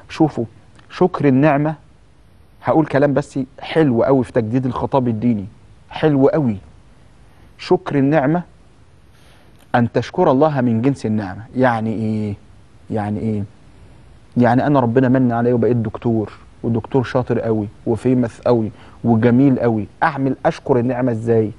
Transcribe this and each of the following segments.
شوفوا شكر النعمه هقول كلام بس حلو قوي في تجديد الخطاب الديني حلو قوي شكر النعمه ان تشكر الله من جنس النعمه يعني ايه يعني ايه يعني انا ربنا من عليا وبقيت دكتور ودكتور شاطر قوي وفيمث قوي وجميل قوي اعمل اشكر النعمه ازاي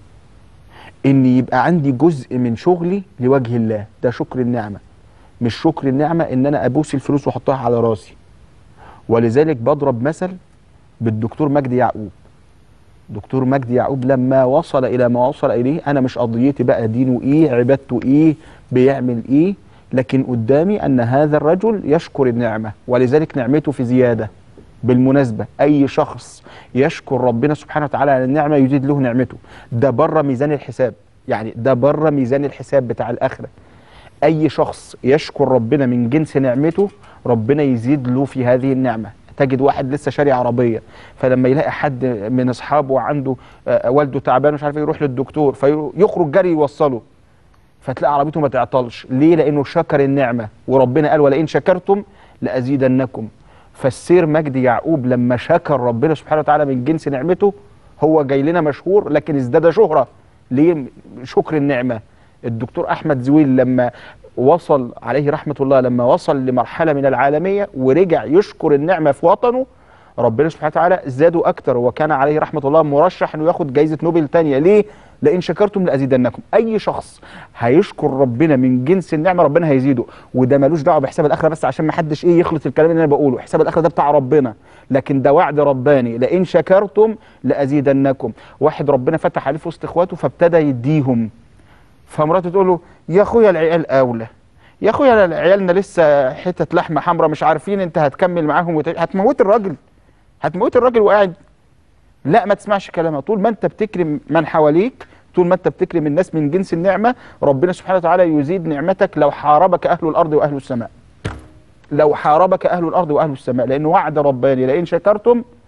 ان يبقى عندي جزء من شغلي لوجه الله ده شكر النعمه مش شكر النعمه ان انا ابوس الفلوس واحطها على راسي ولذلك بضرب مثل بالدكتور مجدي يعقوب دكتور مجدي يعقوب لما وصل الى ما وصل اليه انا مش قضيتي بقى دينه ايه عبادته ايه بيعمل ايه لكن قدامي ان هذا الرجل يشكر النعمه ولذلك نعمته في زياده بالمناسبه اي شخص يشكر ربنا سبحانه وتعالى على النعمه يزيد له نعمته ده بره ميزان الحساب يعني ده بره ميزان الحساب بتاع الاخره اي شخص يشكر ربنا من جنس نعمته ربنا يزيد له في هذه النعمه تجد واحد لسه شاري عربيه فلما يلاقي حد من اصحابه عنده آه، والده تعبان مش عارف إيه، يروح للدكتور فيخرج جري يوصله فتلاقي عربيته ما تعطلش ليه لانه شكر النعمه وربنا قال ولئن شكرتم لازيدنكم فالسير مجدي يعقوب لما شكر ربنا سبحانه وتعالى من جنس نعمته هو جاي لنا مشهور لكن ازداد شهره ليه شكر النعمه الدكتور احمد زويل لما وصل عليه رحمه الله لما وصل لمرحله من العالميه ورجع يشكر النعمه في وطنه ربنا سبحانه وتعالى زاده اكتر وكان عليه رحمه الله مرشح انه ياخد جائزه نوبل تانية ليه لئن شكرتم لازيدنكم اي شخص هيشكر ربنا من جنس النعمه ربنا هيزيده وده ملوش دعوه بحساب الاخره بس عشان ما حدش ايه يخلط الكلام اللي انا بقوله حساب الاخره ده بتاع ربنا لكن ده وعد رباني لئن شكرتم لازيدنكم واحد ربنا فتح عليه في وسط اخواته فابتدى يديهم فمراته تقول له يا اخويا العيال اولى يا اخويا عيالنا لسه حتت لحمه حمراء مش عارفين انت هتكمل معاهم وت... هتموت الراجل هتموت الراجل وقاعد لا ما تسمعش كلامها طول ما انت بتكرم من حواليك طول ما انت بتكرم الناس من جنس النعمه ربنا سبحانه وتعالى يزيد نعمتك لو حاربك اهل الارض واهل السماء لو حاربك اهل الارض واهل السماء لان وعد رباني لئن شكرتم